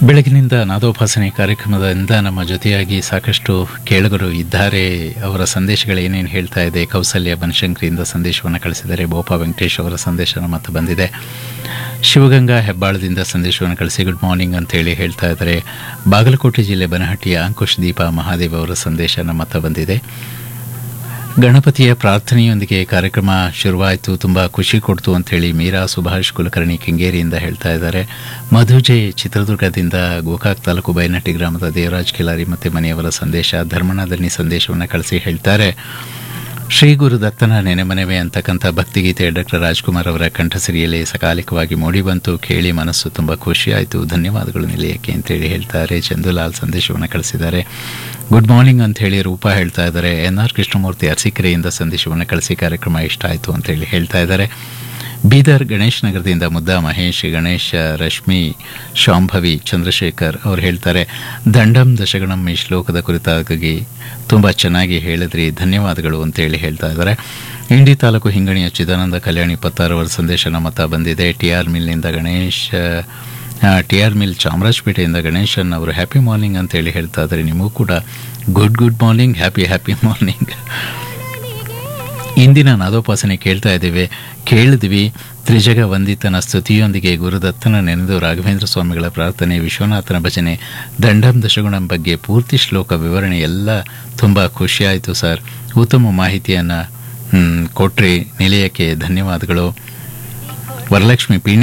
ಬೆಳಗಿನಿಂದ ನಾದೋಪಾಸನೆ ಕಾರ್ಯಕ್ರಮದಿಂದ ನಮ್ಮ ಜೊತೆಯಾಗಿ ಸಾಕಷ್ಟು ಕೇಳುಗರು ಇದ್ದಾರೆ ಅವರ ಸಂದೇಶಗಳು ಏನೇನು ಹೇಳ್ತಾ ಇದೆ ಕೌಸಲ್ಯ ಬನಶಂಕರಿಯಿಂದ ಸಂದೇಶವನ್ನು ಕಳಿಸಿದ್ದಾರೆ ಬೋಪಾ ವೆಂಕಟೇಶ್ ಅವರ ಸಂದೇಶ ಮತ್ತು ಬಂದಿದೆ ಶಿವಗಂಗಾ ಹೆಬ್ಬಾಳದಿಂದ ಸಂದೇಶವನ್ನು ಕಳಿಸಿ ಗುಡ್ ಮಾರ್ನಿಂಗ್ ಅಂತೇಳಿ ಹೇಳ್ತಾ ಇದ್ದಾರೆ ಬಾಗಲಕೋಟೆ ಜಿಲ್ಲೆ ಬನಹಟ್ಟಿಯ ಅಂಕುಶ್ ದೀಪ ಮಹಾದೇವ್ ಅವರ ಸಂದೇಶ ನಮ್ಮ ಹತ್ರ ಬಂದಿದೆ ಗಣಪತಿಯ ಪ್ರಾರ್ಥನೆಯೊಂದಿಗೆ ಕಾರ್ಯಕ್ರಮ ಶುರುವಾಯಿತು ತುಂಬ ಖುಷಿ ಕೊಡ್ತು ಅಂತೇಳಿ ಮೀರಾ ಸುಭಾಷ್ ಕುಲಕರ್ಣಿ ಕೆಂಗೇರಿಯಿಂದ ಹೇಳ್ತಾ ಇದ್ದಾರೆ ಮಧುಜೆ ಚಿತ್ರದುರ್ಗದಿಂದ ಗೋಕಾಕ್ ತಾಲೂಕು ಬೈನಟ್ಟಿ ಗ್ರಾಮದ ದೇವರಾಜ್ ಕಿಲಾರಿ ಮತ್ತು ಮನೆಯವರ ಸಂದೇಶ ಧರ್ಮಣದನಿ ಸಂದೇಶವನ್ನು ಕಳಿಸಿ ಹೇಳ್ತಾರೆ ಶ್ರೀ ಗುರು ದತ್ತನ ನೆನೆಮನೆವೆ ಅಂತಕ್ಕಂಥ ಭಕ್ತಿಗೀತೆ ಡಾಕ್ಟರ್ ರಾಜ್ಕುಮಾರ್ ಅವರ ಕಂಠಸಿರಿಯಲ್ಲಿ ಸಕಾಲಿಕವಾಗಿ ಮೂಡಿಬಂತು ಕೇಳಿ ಮನಸ್ಸು ತುಂಬ ಖುಷಿಯಾಯಿತು ಧನ್ಯವಾದಗಳು ನಿಲಯಕ್ಕೆ ಅಂತೇಳಿ ಹೇಳ್ತಾರೆ ಚಂದುಲಾಲ್ ಸಂದೇಶವನ್ನು ಕಳಿಸಿದ್ದಾರೆ ಗುಡ್ ಮಾರ್ನಿಂಗ್ ಅಂತ ಹೇಳಿ ರೂಪಾ ಹೇಳ್ತಾ ಇದ್ದಾರೆ ಎನ್ ಆರ್ ಕೃಷ್ಣಮೂರ್ತಿ ಅರಸೀಕೆರೆಯಿಂದ ಸಂದೇಶವನ್ನು ಕಳಿಸಿ ಕಾರ್ಯಕ್ರಮ ಇಷ್ಟ ಆಯಿತು ಅಂತೇಳಿ ಹೇಳ್ತಾ ಇದ್ದಾರೆ ಬೀದರ್ ಗಣೇಶ್ ನಗರದಿಂದ ಮುದ್ದಾ ಮಹೇಶ್ ಗಣೇಶ್ ರಶ್ಮಿ ಶಾಂಭವಿ ಚಂದ್ರಶೇಖರ್ ಅವ್ರು ಹೇಳ್ತಾರೆ ದಂಡಂ ದಶಗಣಂ ಈ ಶ್ಲೋಕದ ಕುರಿತಾಗಿ ತುಂಬ ಚೆನ್ನಾಗಿ ಹೇಳಿದ್ರಿ ಧನ್ಯವಾದಗಳು ಅಂತೇಳಿ ಹೇಳ್ತಾ ಇದ್ದಾರೆ ಇಂಡಿ ತಾಲೂಕು ಹಿಂಗಣಿಯ ಚಿದಾನಂದ ಕಲ್ಯಾಣಿ ಪತ್ತಾರವರ ಸಂದೇಶ ನಮ್ಮ ಹತ್ರ ಬಂದಿದೆ ಟಿ ಆರ್ ಮಿಲ್ನಿಂದ ಗಣೇಶ್ ಟಿ ಆರ್ ಮಿಲ್ ಚಾಮರಾಜಪೇಟೆಯಿಂದ ಗಣೇಶನ್ ಅವರು ಹ್ಯಾಪಿ ಮಾರ್ನಿಂಗ್ ಅಂತೇಳಿ ಹೇಳ್ತಾ ಇದ್ದಾರೆ ನಿಮಗೂ ಕೂಡ good good morning happy happy morning ಇಂದಿನ ನಾದೋಪಾಸನೆ ಕೇಳ್ತಾ ಇದ್ದೇವೆ ಕೇಳಿದ್ವಿ ತ್ರಿಜಗ ವಂದಿತನ ಸ್ತುತಿಯೊಂದಿಗೆ ಗುರುದತ್ತನ ನೆನೆದು ರಾಘವೇಂದ್ರ ಸ್ವಾಮಿಗಳ ಪ್ರಾರ್ಥನೆ ವಿಶ್ವನಾಥನ ಭಜನೆ ದಂಡಂ ದಶಗುಣಂ ಬಗ್ಗೆ ಪೂರ್ತಿ ಶ್ಲೋಕ ವಿವರಣೆ ಎಲ್ಲ ತುಂಬ ಖುಷಿಯಾಯಿತು ಸರ್ ಉತ್ತಮ ಮಾಹಿತಿಯನ್ನು ಕೊಟ್ರಿ ನಿಲಯಕ್ಕೆ ಧನ್ಯವಾದಗಳು ವರಲಕ್ಷ್ಮಿ ಪಿ